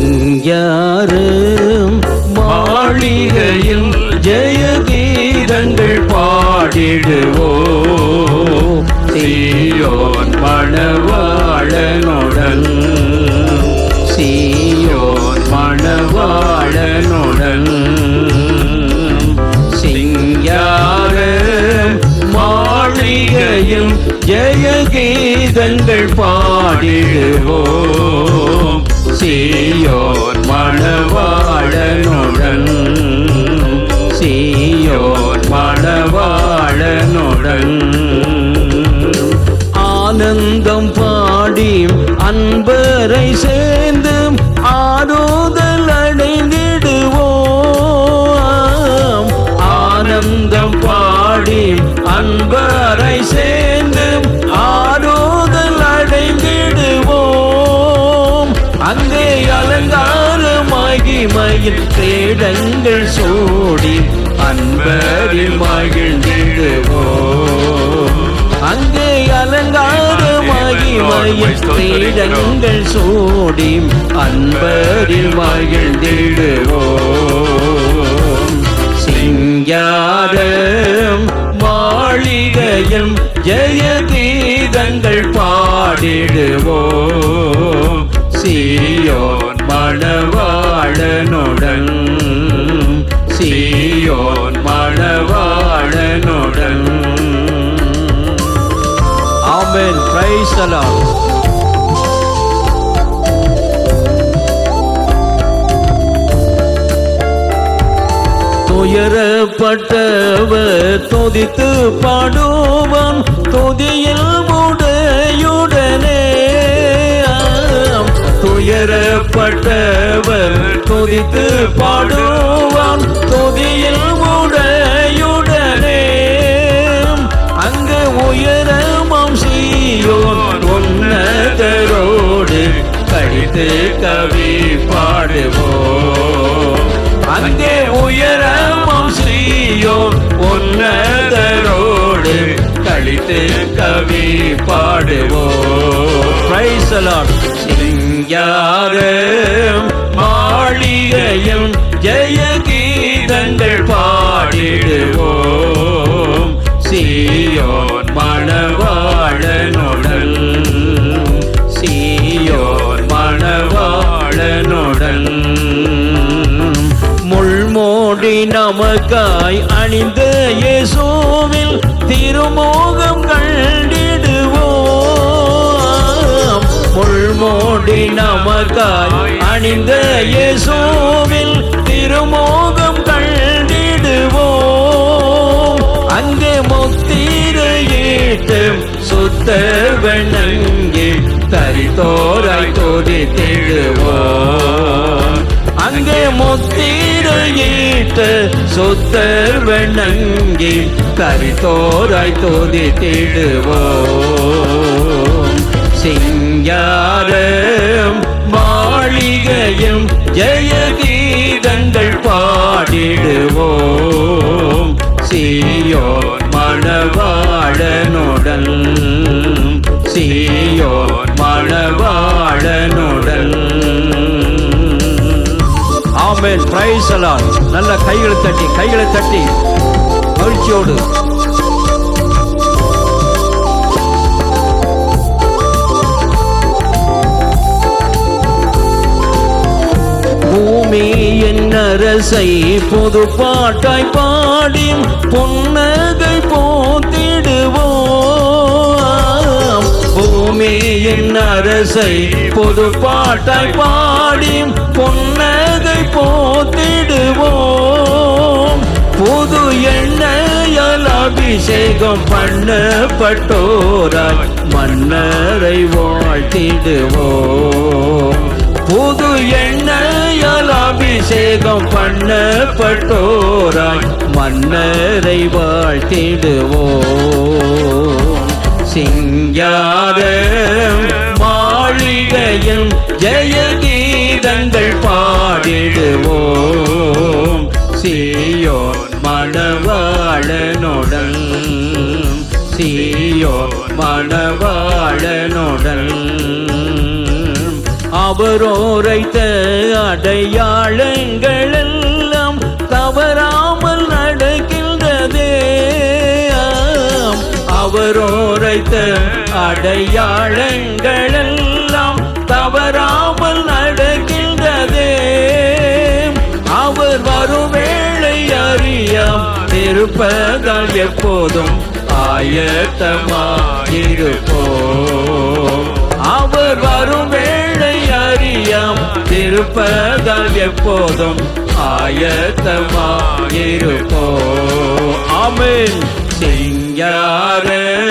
சிங்காரம் மாளிகையில் ஜெய கீதங்கள் பாடிடுவோ சீயோன் மணவாளனுடன் சீயோன் மணவாளனுடன் சிங்காரம் மாளிகையில் ஜெய கீதங்கள் பாடிடுவோம் சீயோன் மணவாளனுடன் சீயோன் மணவாளனுடன் ஆனந்தம் பாடி அன்பரை சேர்ந்து ஆரோதல் அடைந்திடுவோம் ஆனந்தம் பாடி அன்பரை சேர்ந்து ஆரோதல் அடைந்திடுவோம் அங்கே அலங்காரமாகி மயில் தேடங்கள் சோடி அன்பரில் மகிழ்ந்திடுவோம் அங்கே அலங்காரமாகி மயில் தேடங்கள் சோடி அன்பரில் மகிழ்ந்திடுவோம் சிங்காரம் மாளிகையும் ஜெய கீதங்கள் பாடிடுவோம் சீயோன் மணவாளனுடன் சீயோன் மணவாளனுடன் ஆமென் பிரைஸ் அலாட் துயரப்பட்டவர் துதித்து பாடுவான் துதியில் உடையுடனே ஆம். துயரப்பட்டவர் துதித்து பாடுவான் துதியில் உடையுடனே அங்கு உயரமாம் சீயோன் உன்னதரோடு கழித்து கவி பாடுவோம் அங்கே உயரமாம் ஸ்ரீயோன் உன்னதரோடு கழித்து கவி பாடுவோம் Praise the Lord. சிங்காரம் மாளிகையும் ஜெய கீதங்கள் பாடிடுவோம் சீயோன் மணவாளனுடன் சீயோன் மணவாளனுடன் முள்மோடி நமக்காய் அணிந்த இயேசுவில் திருமோகம் கண்டிடுவோம் முள்மோடி நமக்காய் அணிந்த இயேசுவில் திருமோகம் கண்டிடுவோம் அங்கே முத்திரையிட்டு சுத்த வெண்ணங்கே தரித்தோராய் கொதித்திடுவோம் அங்கே முத்திரையிட்டு சுத்தர் வெண்ணங்கி கரித்தோராய் தோதித்திடுவோம் சிங்காரம் மாளிகையும் ஜெய கீதங்கள் பாடிடுவோம் சீயோன் மணவாளனுடன் சீயோன் மணவாளனுடன் ஆமென் பிரைஸ் அலாட் நல்ல கைகளை தட்டி கைகளை தட்டி மகிழ்ச்சியோடு பூமி என் அரசை புது பாட்டாய் பாடி புன்னகை போத்திடுவோம் பூமி என் அரசை புது பாட்டாய் பாடி புன்னகை போத்திடுவோம் புது எண்ணெயால் அபிஷேகம் பண்ணப்பட்டோராய் மன்னரை வாழ்த்திடுவோம் புது எண்ணெயால் அபிஷேகம் பண்ணப்பட்டோராய் மன்னரை வாழ்த்திடுவோம் சிங்காரம் மாளிகையும் ஜெய கீதங்கள் பாடிடுவோம் சீயோன் மணவாளனுடன் சீயோன் மணவாளனுடன் அவர் உரைத்த அடையாளங்கள் எல்லாம் தவறாமல் நடக்கின்றதே ஆம். அவர் உரைத்த அடையாளங்கள் எல்லாம் தவறாமல் நடக்கின்றதே அவர் வரும் வேளை அறியாம் இருப்பதால் எப்போதும் ஆயத்தமாயிருப்போம் அவர் வரும் வேளை அறியாம் இருப்பதால் எப்போதும் ஆயத்தமாயிருப்போம் ஆமென் சிங்கார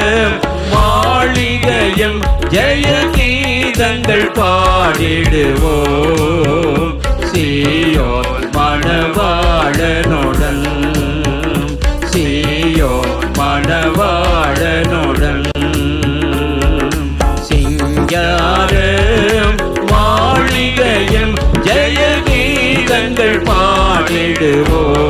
மாளிகையும் ஜெய கீதங்கள் பாடிடுவோம் சீயோன் மணவாளனுடன் சீயோன் மணவாளனுடன் சிங்கார மாளிகையும் ஜெய கீதங்கள் பாடிடுவோம்